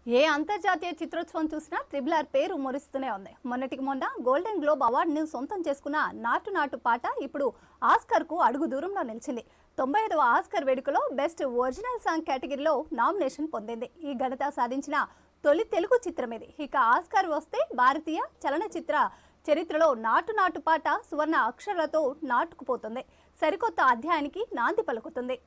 ఏ అంతర్జాతీయ చిత్రోత్సవం చూసినా triple R పేరు మురుస్తూనే ఉంది మొన్నటికి మొన్న గోల్డెన్ గ్లోబ్ అవార్డును సొంతం చేసుకున్న నాటు నాటు పాట ఇప్పుడు ఆస్కర్కు అడుగు దూరంలో నిలిచింది తొంభై ఐదవ ఆస్కర్ వేడుకలో బెస్ట్ ఒరిజినల్ సాంగ్ కేటగిరీలో నామినేషన్ పొందింది ఈ ఘనత సాధించిన తొలి తెలుగు చిత్రం ఇది ఇక ఆస్కార్ వస్తే భారతీయ చలనచిత్ర చరిత్రలో నాటు నాటు పాట సువర్ణ అక్షరాలతో నాటుకుపోతుంది సరికొత్త అధ్యాయానికి నాంది పలుకుతుంది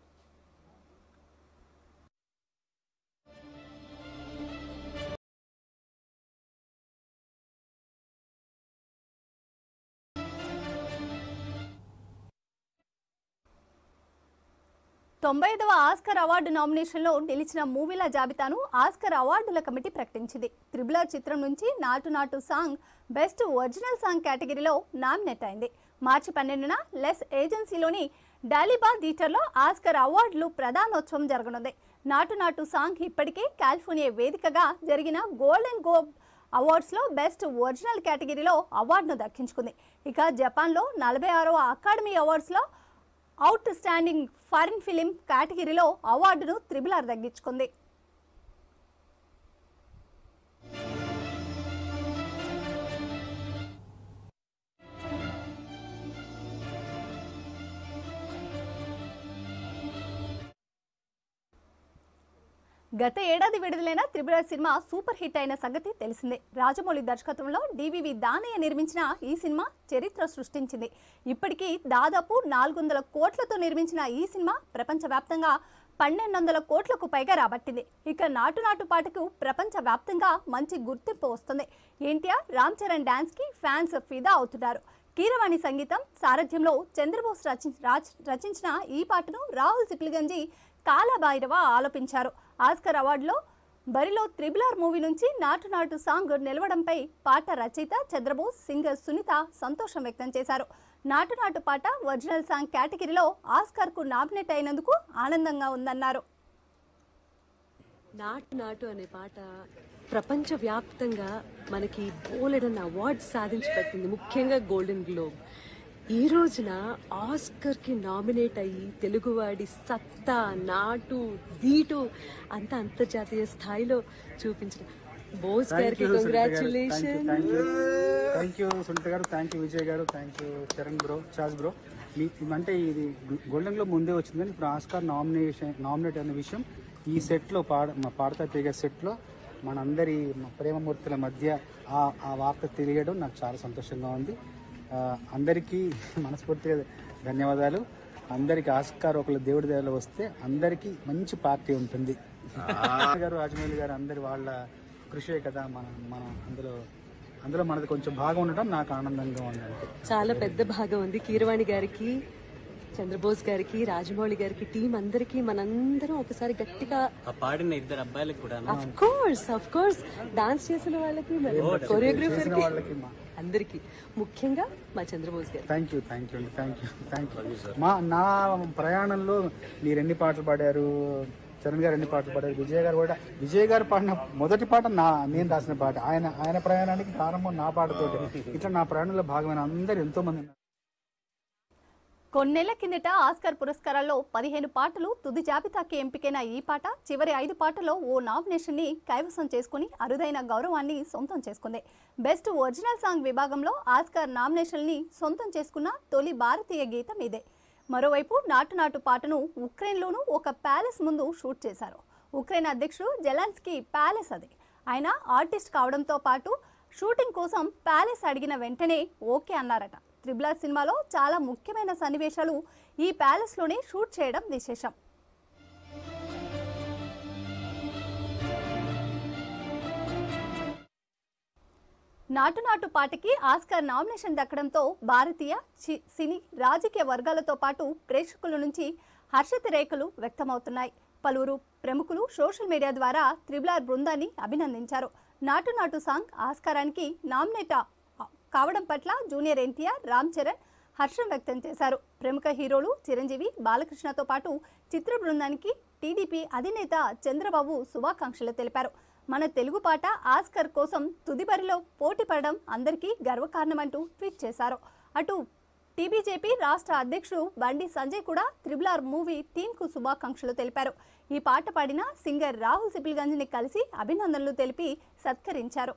తొంభై ఐదవ ఆస్కర్ అవార్డు నామినేషన్లో నిలిచిన మూవీల జాబితాను ఆస్కర్ అవార్డుల కమిటీ ప్రకటించింది త్రిబులర్ చిత్రం నుంచి Naatu Naatu song best original song కేటగిరీలో నామినేట్ అయింది మార్చి పన్నెండున లెస్ ఏజెన్సీలోని డాలిబా థియేటర్లో ఆస్కర్ అవార్డులు ప్రధానోత్సవం జరగనుంది నాటు నాటు సాంగ్ ఇప్పటికే కాలిఫోర్నియా వేదికగా జరిగిన గోల్డెన్ గోబ్ అవార్డ్స్లో బెస్ట్ ఒరిజినల్ కేటగిరీలో అవార్డును దక్కించుకుంది ఇక జపాన్లో నలభై ఆరవ అకాడమీ అవార్డ్స్లో అవుట్ స్టాండింగ్ ఫారిన్ ఫిలిం కేటగిరీలో అవార్డును త్రిబుల్ ఆర్ దక్కించుకుంది గత ఏడాది విడుదలైన త్రిపుర సినిమా సూపర్ హిట్ అయిన సంగతి తెలిసిందే రాజమౌళి దర్శకత్వంలో డివివి దానయ్య నిర్మించిన ఈ సినిమా చరిత్ర సృష్టించింది ఇప్పటికీ దాదాపు నాలుగు వందల కోట్లతో నిర్మించిన ఈ సినిమా ప్రపంచవ్యాప్తంగా పన్నెండు వందల కోట్లకు పైగా రాబట్టింది ఇక నాటు నాటు పాటకు ప్రపంచవ్యాప్తంగా మంచి గుర్తింపు వస్తుంది ఎన్టీఆర్ రామ్ చరణ్ డాన్స్ కి ఫ్యాన్స్ ఫిదా అవుతున్నారు కీరవాణి సంగీతం సారథ్యంలో చంద్రబోస్ రచి రాజ్- రచించిన ఈ పాటను రాహుల్ సిప్లిగంజి కాలభైరవ ఆలపించారు ఆస్కర్ అవార్డులో బరిలో త్రిబులార్ మూవీ నుంచి నాటు నాటు సాంగ్ నిలవడంపై పాట రచయిత చంద్రబోస్ సింగర్ సునీత సంతోషం వ్యక్తం చేశారు నాటు నాటు పాట ఒరిజినల్ సాంగ్ కేటగిరీలో ఆస్కర్కు నామినేట్ అయినందుకు ఆనందంగా ఉందన్నారు నాటు నాటు అనే పాట ప్రపంచవ్యాప్తంగా మనకి బోలెడన్న అవార్డ్స్ సాధించి పెట్టింది ముఖ్యంగా గోల్డెన్ గ్లోబ్ ఈ రోజున ఆస్కర్ కి నామినేట్ అయ్యి తెలుగువాడి సత్తా నాటు దీటు అంత అంతర్జాతీయ స్థాయిలో చూపించిన బోస్ గారికి కంగ్రాచులేషన్ థ్యాంక్ యూ సునీత గారు thank you Vijay garu thank you Charan bro చాజ్ బ్రో మీ అంటే ఇది గోల్డెన్ గ్లోబ్ ముందే వచ్చింది కానీ ఇప్పుడు ఆస్కార్ నామినేషన్ నామినేట్ అనే విషయం ఈ సెట్లో పాడ మా పాడతా తీగ సెట్లో మనందరి మా ప్రేమమూర్తుల మధ్య ఆ ఆ వార్త తెలియడం నాకు చాలా సంతోషంగా ఉంది ఆ, అందరికీ మనస్ఫూర్తిగా ధన్యవాదాలు అందరికి ఆస్కార్ ఒకళ్ళ దేవుడి దేవలో వస్తే అందరికీ మంచి పార్టీ ఉంటుంది గారు రాజమౌళి గారు అందరి వాళ్ళ కృషే కదా మన మన అందులో అందులో మనది కొంచెం భాగం ఉండటం నాకు ఆనందంగా ఉంది అంతే చాలా పెద్ద భాగం ఉంది కీరవాణి గారికి చంద్రబోస్ గారికి రాజమౌళి గారికి టీం అందరికి మనందరం ఒకసారి గట్టిగా ఆ పాడిన ఇద్దరు అబ్బాయిలకు కూడా of course of course dance చేసిన వాళ్ళకి కొరియోగ్రఫర్ కి వాళ్ళకి మా అందరికి ముఖ్యంగా మా Chandrabose garu thank you thank you thank you thank you మా నా ప్రయాణంలో మీరు ఎన్ని పాటలు పాడారు చరణ్ గారు ఎన్ని పాటలు పాడారు విజయ్ గారు కూడా విజయ్ గారు పాడిన మొదటి పాట నా నేను రాసిన పాట ఆయన ఆయన ప్రయాణానికి ప్రారంభం నా పాటతోటి ఇట్లా నా ప్రయాణంలో భాగమైన అందరు ఎంతో మంది ఉన్నారు. కొన్నేళ్ల కిందట ఆస్కర్ పురస్కారాల్లో పదిహేను పాటలు తుది జాబితాకి ఎంపికైన ఈ పాట చివరి ఐదు పాటల్లో ఓ నామినేషన్ ని కైవసం చేసుకుని అరుదైన గౌరవాన్ని సొంతం చేసుకుంది బెస్ట్ ఒరిజినల్ సాంగ్ విభాగంలో ఆస్కర్ నామినేషన్ ని సొంతం చేసుకున్న తొలి భారతీయ గీతం ఇదే మరోవైపు నాటు నాటు పాటను ఉక్రెయిన్లోనూ ఒక ప్యాలెస్ ముందు షూట్ చేశారు ఉక్రెయిన్ అధ్యక్షుడు జెలాన్స్కీ ప్యాలెస్ అది ఆయన ఆర్టిస్ట్ కావడంతో పాటు షూటింగ్ కోసం ప్యాలెస్ అడిగిన వెంటనే ఓకే అన్నారట త్రిబులర్ సినిమాలో చాలా ముఖ్యమైన సన్నివేశాలు ఈ ప్యాలెస్లోనే షూట్ చేయడం విశేషం నాటు నాటు పాటకి ఆస్కార్ నామినేషన్ దక్కడంతో భారతీయ చి- సినీ రాజకీయ వర్గాలతో పాటు ప్రేక్షకుల నుంచి హర్షిత రేఖలు వ్యక్తమవుతున్నాయి పలువురు ప్రముఖులు సోషల్ మీడియా ద్వారా త్రిబులార్ బృందాన్ని అభినందించారు నాటు నాటు సాంగ్ ఆస్కారానికి నామినేట్ ఆ- కావడం పట్ల జూనియర్ ఎన్టీఆర్ రామ్ చరణ్ హర్షం వ్యక్తం చేశారు ప్రముఖ హీరోలు చిరంజీవి బాలకృష్ణతో పాటు చిత్ర బృందానికి టీడీపీ అధినేత చంద్రబాబు శుభాకాంక్షలు తెలిపారు మన తెలుగు పాట ఆస్కర్ కోసం తుది బరిలో పోటీ పడడం అందరికీ గర్వకారణమంటూ ట్వీట్ చేశారు అటు టీబీజేపీ రాష్ట్ర అధ్యక్షుడు బండి సంజయ్ కూడా త్రిబుల్ ఆర్ మూవీ టీంకు శుభాకాంక్షలు తెలిపారు ఈ పాట పాడిన సింగర్ రాహుల్ సిపిల్గంజ్ని కలిసి అభినందనలు తెలిపి సత్కరించారు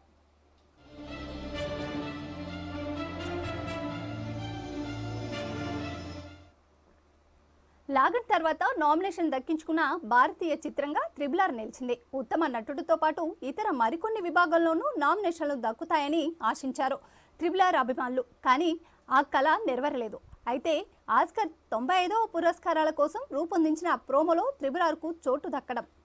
లాగన్ తర్వాత నామినేషన్ దక్కించుకున్న భారతీయ చిత్రంగా త్రిబుల్ ఆర్ నిలిచింది ఉత్తమ నటుడితో పాటు ఇతర మరికొన్ని విభాగాల్లోనూ నామినేషన్లు దక్కుతాయని ఆశించారు త్రిబుల్ ఆర్ అభిమానులు కానీ ఆ కళ నెరవేరలేదు అయితే ఆస్కర్ తొంభై ఐదవ పురస్కారాల కోసం రూపొందించిన ప్రోమోలో త్రిబుల్ ఆర్కు చోటు దక్కడం